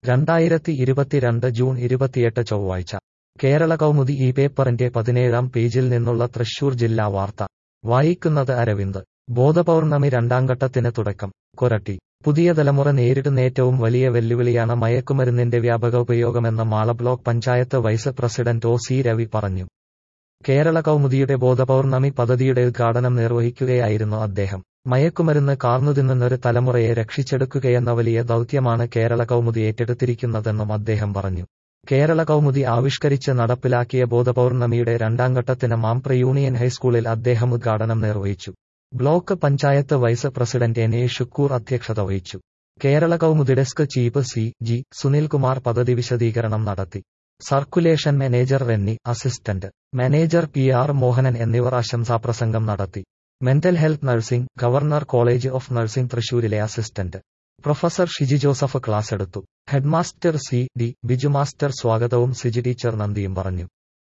രണ്ടായിരത്തി ഇരുപത്തിരണ്ട് ജൂൺ ഇരുപത്തിയെട്ട് ചൊവ്വാഴ്ച കേരള കൗമുദി ഈ പേപ്പറിന്റെ പതിനേഴാം പേജിൽ നിന്നുള്ള തൃശൂർ ജില്ലാ വാർത്ത വായിക്കുന്നത് അരവിന്ദ് ബോധപൗർണമി രണ്ടാംഘട്ടത്തിന് തുടക്കം കൊരട്ടി പുതിയ തലമുറ നേരിടുന്ന ഏറ്റവും വലിയ വെല്ലുവിളിയാണ് മയക്കുമരുന്നിന്റെ വ്യാപക ഉപയോഗമെന്ന് Mala block panchayat vice president O C Ravi പറഞ്ഞു കേരള കൗമുദിയുടെ ബോധപൗർണമി പദ്ധതിയുടെ ഉദ്ഘാടനം നിർവഹിക്കുകയായിരുന്നു അദ്ദേഹം മയക്കുമരുന്ന് കാർന്നുതിന്നുന്നൊരു തലമുറയെ രക്ഷിച്ചെടുക്കുകയെന്ന വലിയ ദൗത്യമാണ് കേരള കൗമുദി ഏറ്റെടുത്തിരിക്കുന്നതെന്നും അദ്ദേഹം പറഞ്ഞു കേരള കൗമുദി ആവിഷ്കരിച്ച് നടപ്പിലാക്കിയ ബോധപൗർണമിയുടെ രണ്ടാംഘട്ടത്തിന് മാംപ്ര യൂണിയൻ ഹൈസ്കൂളിൽ അദ്ദേഹം ഉദ്ഘാടനം നിർവഹിച്ചു block panchayat vice president N A Shukkoor അധ്യക്ഷത വഹിച്ചു Kerala Kaumudi desk chief C G Sunilkumar പദ്ധതി വിശദീകരണം നടത്തി circulation manager Renny assistant manager P R Mohanan എന്നിവർ ആശംസാപ്രസംഗം നടത്തി mental health nursing government college of nursing തൃശൂരിലെ assistant professor Shiji Joseph class എടുത്തു headmaster C D Biju master സ്വാഗതവും സിജി ടീച്ചർ നന്ദിയും പറഞ്ഞു